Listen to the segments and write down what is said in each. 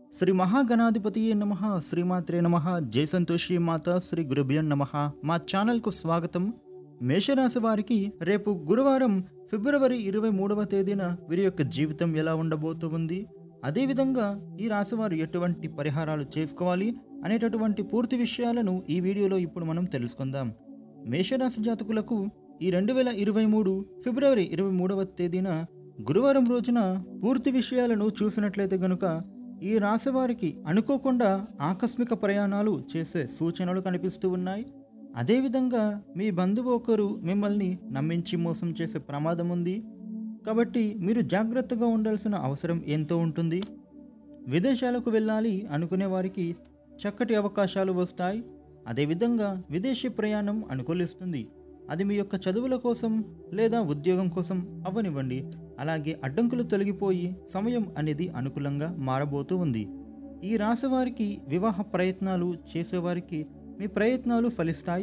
శ్రీ మహాగణాధిపతి నమ శ్రీమాత్రే నమ జయ సంతోషి మాత శ్రీ గురుభ్యం నమ మా ఛానల్కు స్వాగతం మేషరాశి వారికి రేపు గురువారం ఫిబ్రవరి ఇరవై మూడవ తేదీన వీరి యొక్క జీవితం ఎలా ఉండబోతూ ఉంది అదేవిధంగా ఈ రాశివారు ఎటువంటి పరిహారాలు చేసుకోవాలి అనేటటువంటి పూర్తి విషయాలను ఈ వీడియోలో ఇప్పుడు మనం తెలుసుకుందాం మేషరాశి జాతకులకు ఈ రెండు వేల ఇరవై మూడు ఫిబ్రవరి ఇరవై మూడవ తేదీన గురువారం రోజున పూర్తి విషయాలను చూసినట్లయితే గనుక ఈ రాశి వారికి అనుకోకుండా ఆకస్మిక ప్రయాణాలు చేసే సూచనలు కనిపిస్తూ ఉన్నాయి అదేవిధంగా మీ బంధువు ఒకరు మిమ్మల్ని నమ్మించి మోసం చేసే ప్రమాదం ఉంది కాబట్టి మీరు జాగ్రత్తగా ఉండాల్సిన అవసరం ఎంతో ఉంటుంది విదేశాలకు వెళ్ళాలి అనుకునే వారికి చక్కటి అవకాశాలు వస్తాయి అదేవిధంగా విదేశీ ప్రయాణం అనుకూలిస్తుంది అది మీ యొక్క చదువుల కోసం లేదా ఉద్యోగం కోసం అవ్వనివ్వండి అలాగే అడ్డంకులు తొలగిపోయి సమయం అనేది అనుకూలంగా మారబోతూ ఉంది ఈ రాశి వారికి వివాహ ప్రయత్నాలు చేసేవారికి మీ ప్రయత్నాలు ఫలిస్తాయి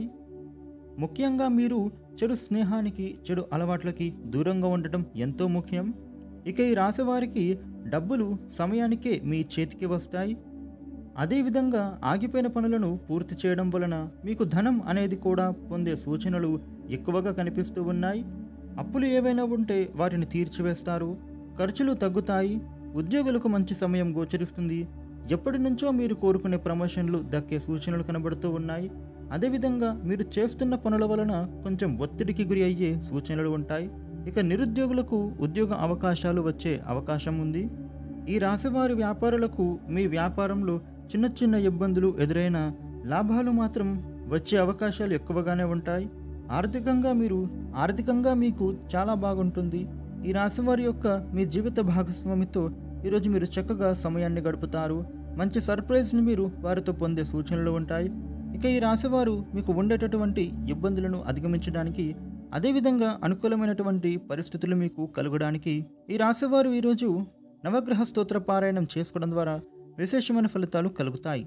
ముఖ్యంగా మీరు చెడు స్నేహానికి చెడు అలవాట్లకి దూరంగా ఉండటం ఎంతో ముఖ్యం ఇక ఈ రాశి వారికి డబ్బులు సమయానికే మీ చేతికి వస్తాయి అదేవిధంగా ఆగిపోయిన పనులను పూర్తి చేయడం వలన మీకు ధనం అనేది కూడా పొందే సూచనలు ఎక్కువగా కనిపిస్తూ ఉన్నాయి అప్పులు ఏవైనా ఉంటే వాటిని తీర్చివేస్తారు ఖర్చులు తగ్గుతాయి ఉద్యోగులకు మంచి సమయం గోచరిస్తుంది ఎప్పటి నుంచో మీరు కోరుకునే ప్రమోషన్లు దక్కే సూచనలు కనబడుతూ ఉన్నాయి అదేవిధంగా మీరు చేస్తున్న పనుల వలన కొంచెం ఒత్తిడికి గురి అయ్యే సూచనలు ఉంటాయి ఇక నిరుద్యోగులకు ఉద్యోగ అవకాశాలు వచ్చే అవకాశం ఉంది ఈ రాశివారి వ్యాపారులకు మీ వ్యాపారంలో చిన్న చిన్న ఇబ్బందులు ఎదురైన లాభాలు మాత్రం వచ్చే అవకాశాలు ఎక్కువగానే ఉంటాయి ఆర్థికంగా మీరు ఆర్థికంగా మీకు చాలా బాగుంటుంది ఈ రాశివారి యొక్క మీ జీవిత భాగస్వామితో ఈరోజు మీరు చక్కగా సమయాన్ని గడుపుతారు మంచి సర్ప్రైజ్ని మీరు వారితో పొందే సూచనలు ఉంటాయి ఇక ఈ రాశివారు మీకు ఉండేటటువంటి ఇబ్బందులను అధిగమించడానికి అదేవిధంగా అనుకూలమైనటువంటి పరిస్థితులు మీకు కలగడానికి ఈ రాశివారు ఈరోజు నవగ్రహ స్తోత్ర పారాయణం చేసుకోవడం ద్వారా విశేషమైన ఫలితాలు కలుగుతాయి